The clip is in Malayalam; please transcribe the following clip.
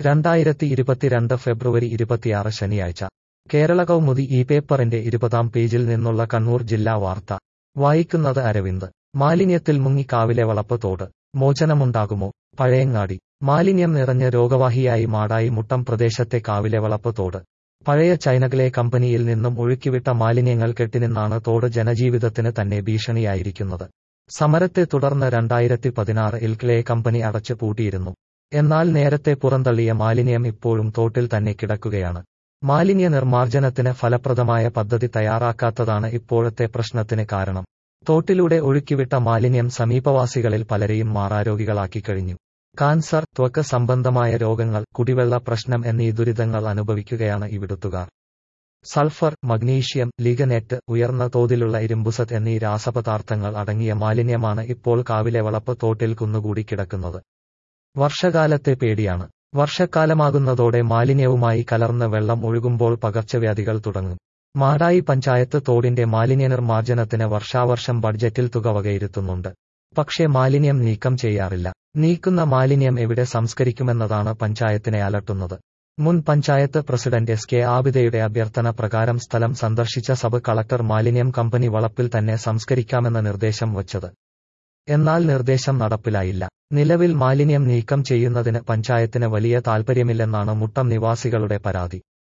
രണ്ടായിരത്തി ഇരുപത്തിരണ്ട് ഫെബ്രുവരി ഇരുപത്തിയാറ് ശനിയാഴ്ച കേരള കൗമുദി ഈ പേപ്പറിന്റെ ഇരുപതാം പേജിൽ നിന്നുള്ള കണ്ണൂർ ജില്ലാ വാർത്ത വായിക്കുന്നത് അരവിന്ദ് മാലിന്യത്തിൽ മുങ്ങി കാവിലെ വളപ്പ് തോട് മോചനമുണ്ടാകുമോ പഴയങ്ങാടി മാലിന്യം നിറഞ്ഞ് രോഗവാഹിയായി മാടായി മുട്ടം പ്രദേശത്തെ കാവിലെ വളപ്പ് തോട് പഴയ ചൈനകളെ കമ്പനിയിൽ നിന്നും ഒഴുക്കിവിട്ട മാലിന്യങ്ങൾ കെട്ടിനിന്നാണ് തോട് ജനജീവിതത്തിന് തന്നെ ഭീഷണിയായിരിക്കുന്നത് സമരത്തെ തുടർന്ന് രണ്ടായിരത്തി പതിനാറിൽ ക്ലേ കമ്പനി അടച്ചു പൂട്ടിയിരുന്നു എന്നാൽ നേരത്തെ പുറന്തള്ളിയ മാലിന്യം ഇപ്പോഴും തോട്ടിൽ തന്നെ കിടക്കുകയാണ് മാലിന്യ നിർമ്മാർജ്ജനത്തിന് ഫലപ്രദമായ പദ്ധതി തയ്യാറാക്കാത്തതാണ് ഇപ്പോഴത്തെ പ്രശ്നത്തിന് കാരണം തോട്ടിലൂടെ ഒഴുക്കിവിട്ട മാലിന്യം സമീപവാസികളിൽ പലരെയും മാറാരോഗികളാക്കി കഴിഞ്ഞു കാൻസർ ത്വക്ക് സംബന്ധമായ രോഗങ്ങൾ കുടിവെള്ള പ്രശ്നം എന്നീ ദുരിതങ്ങൾ അനുഭവിക്കുകയാണ് ഇവിടുത്തുകാർ സൾഫർ മഗ്നീഷ്യം ലിഗനെറ്റ് ഉയർന്ന തോതിലുള്ള ഇരുമ്പുസത്ത് എന്നീ രാസപദാർത്ഥങ്ങൾ അടങ്ങിയ മാലിന്യമാണ് ഇപ്പോൾ കാവിലെ വളപ്പ് തോട്ടിൽ കുന്നുകൂടി കിടക്കുന്നത് വർഷകാലത്തെ പേടിയാണ് വർഷക്കാലമാകുന്നതോടെ മാലിന്യവുമായി കലർന്ന് വെള്ളം ഒഴുകുമ്പോൾ പകർച്ചവ്യാധികൾ തുടങ്ങും മാടായി പഞ്ചായത്ത് തോടിന്റെ മാലിന്യ നിർമ്മാർജ്ജനത്തിന് വർഷാവർഷം ബഡ്ജറ്റിൽ തുക വകയിരുത്തുന്നുണ്ട് പക്ഷേ മാലിന്യം നീക്കം ചെയ്യാറില്ല നീക്കുന്ന മാലിന്യം എവിടെ സംസ്കരിക്കുമെന്നതാണ് പഞ്ചായത്തിനെ അലട്ടുന്നത് മുൻ പഞ്ചായത്ത് പ്രസിഡന്റ് എസ് കെ ആബിദയുടെ അഭ്യർത്ഥന പ്രകാരം സ്ഥലം സന്ദർശിച്ച സബ് കളക്ടർ മാലിന്യം കമ്പനി വളപ്പിൽ തന്നെ സംസ്കരിക്കാമെന്ന നിർദ്ദേശം വച്ചത് എന്നാൽ നിർദ്ദേശം നടപ്പിലായില്ല നിലവിൽ മാലിന്യം നീക്കം ചെയ്യുന്നതിന് പഞ്ചായത്തിന് വലിയ താൽപ്പര്യമില്ലെന്നാണ് മുട്ടം നിവാസികളുടെ പരാതി